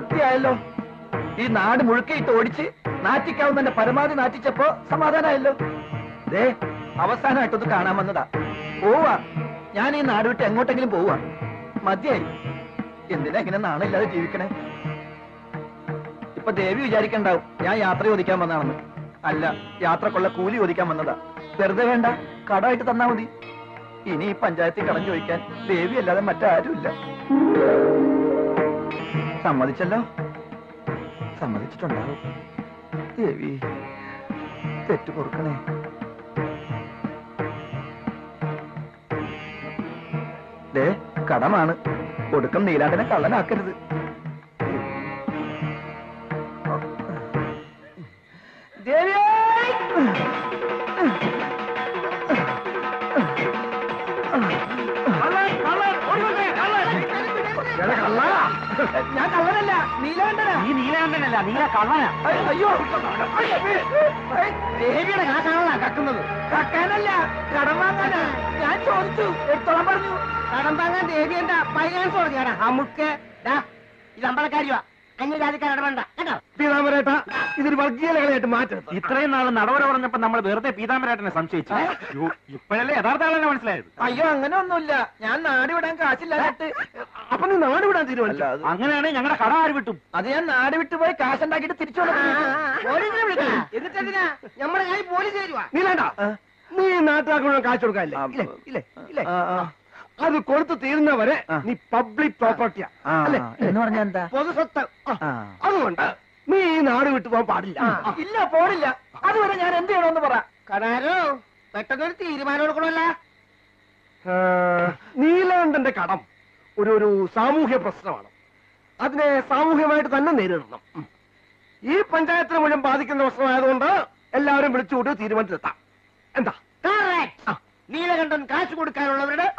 വൃത്തിയായല്ലോ ഈ നാട് മുഴുക്കയിട്ട് ഓടിച്ച് നാറ്റിക്കാവുന്നതിന്റെ പരമാവധി നാറ്റിച്ചപ്പോ സമാധാനമായല്ലോ ദേ അവസാനമായിട്ടൊന്ന് കാണാൻ വന്നതാ പോവാ ഞാൻ ഈ നാട് വിട്ട് എങ്ങോട്ടെങ്കിലും പോവാ മതിയായി എന്തിനാ ഇങ്ങനെ നാണില്ലാതെ ജീവിക്കണേ ഇപ്പൊ ദേവി വിചാരിക്കണ്ടാവും ഞാൻ യാത്ര ചോദിക്കാൻ വന്നാണെന്ന് അല്ല യാത്രക്കുള്ള കൂലി ചോദിക്കാൻ വന്നതാ വെറുതെ വേണ്ട കടമായിട്ട് തന്നാ മതി ഇനി ഈ പഞ്ചായത്തിൽ കടം ചോദിക്കാൻ ദേവി അല്ലാതെ മറ്റാരുമില്ല സമ്മതിച്ചല്ലോ സമ്മതിച്ചിട്ടുണ്ടാവും ദേവി തെറ്റു പൊറുക്കണേ ദേ കടമാണ് ഒടുക്കം നീലാണ്ടനെ കള്ളനാക്കരുത് ദേവി ഞാൻ കള്ളനല്ല നീലാണ്ടനാ നീ നീലാണ്ടനല്ല നീല കള്ളനാ അയ്യ- അയ്യോ ദേവിയുടെ കാശാണല്ലോ കക്കുന്നത് കക്കാനല്ല കടം വാങ്ങാനാ ഞാൻ ചോദിച്ചു എടുത്തോളാൻ പറഞ്ഞു കടം വാങ്ങാൻ ദേവി എന്താ ഫൈനാൻസ് തുടങ്ങിയാടാ അമുക്ക് ഇത് അമ്പലക്കാരിയാ അന്യജാതിക്കാരുടെ വേണ്ട കേട്ടോ പീതാമരേട്ട ഇതൊരു വർഗീയ ലഹളയായിട്ട് മാറ്റരുത് ഇത്രയും നാൾ നടവര പറഞ്ഞപ്പോ നമ്മൾ വെറുതെ പീതാമരാട്ടനെ സംശയിച്ചു യ്യോ, ഇപ്പോഴല്ലേ യഥാർത്ഥ ആളെന്നെ മനസ്സിലായത് അയ്യോ അങ്ങനെ ഒന്നുമില്ല ഞാൻ നാട് വിടാൻ കാശില്ലാഞ്ഞിട്ട് അപ്പൊ നീ നാട് വിടാൻ തീരുമാനിച്ചു അല്ല, അത് അങ്ങനെയാണെങ്കിൽ ഞങ്ങളുടെ കട ആര് വിട്ടും അത് ഞാൻ നാട് വിട്ട് പോയി കാശുണ്ടാക്കിയിട്ട് തിരിച്ചു എന്നിട്ടെന്തിനാ നമ്മുടെ കൈ പോലീസ് തരുവാ നീലാണ്ട നീ നാട്ടുകാർക്ക് മുഴുവൻ കാശ് കൊടുക്കാല്ലേ ആ, ഇല്ലേ ഇല്ലേ ഇല്ലേ ആ, ആ. അത് കൊടുത്തു തീരുന്നവരെ ആ. നീ പബ്ലിക് പ്രോപ്പർട്ടിയാ ആ, അല്ലേ എന്ന് പറഞ്ഞ എന്താ പൊതുസ്വത്ത് ആ. ആ. അതുകൊണ്ട് നീ ഈ നാട് വിട്ടു പോകാൻ പാടില്ല ഇല്ല പോണില്ല അതുവരെ ഞാൻ എന്ത് ചെയ്യണമെന്ന് പറ കടാരോ പെട്ടെന്നൊരു തീരുമാനം എടുക്കണമല്ല ആ, നീലാണ്ടന്റെ കടം ഒരു ഒരു സാമൂഹ്യ പ്രശ്നമാണ് അതിനെ സാമൂഹ്യമായിട്ട് തന്നെ നേരിടണം ഉം. ഈ പഞ്ചായത്തിനെ മുഴുവൻ ബാധിക്കുന്ന പ്രശ്നമായതുകൊണ്ട് എല്ലാവരും വിളിച്ചുകൂട്ടി തീരുമാനത്തിലെത്താം എന്താ നീലകണ്ഠൻ കാശ് കൊടുക്കാനുള്ളവരുടെ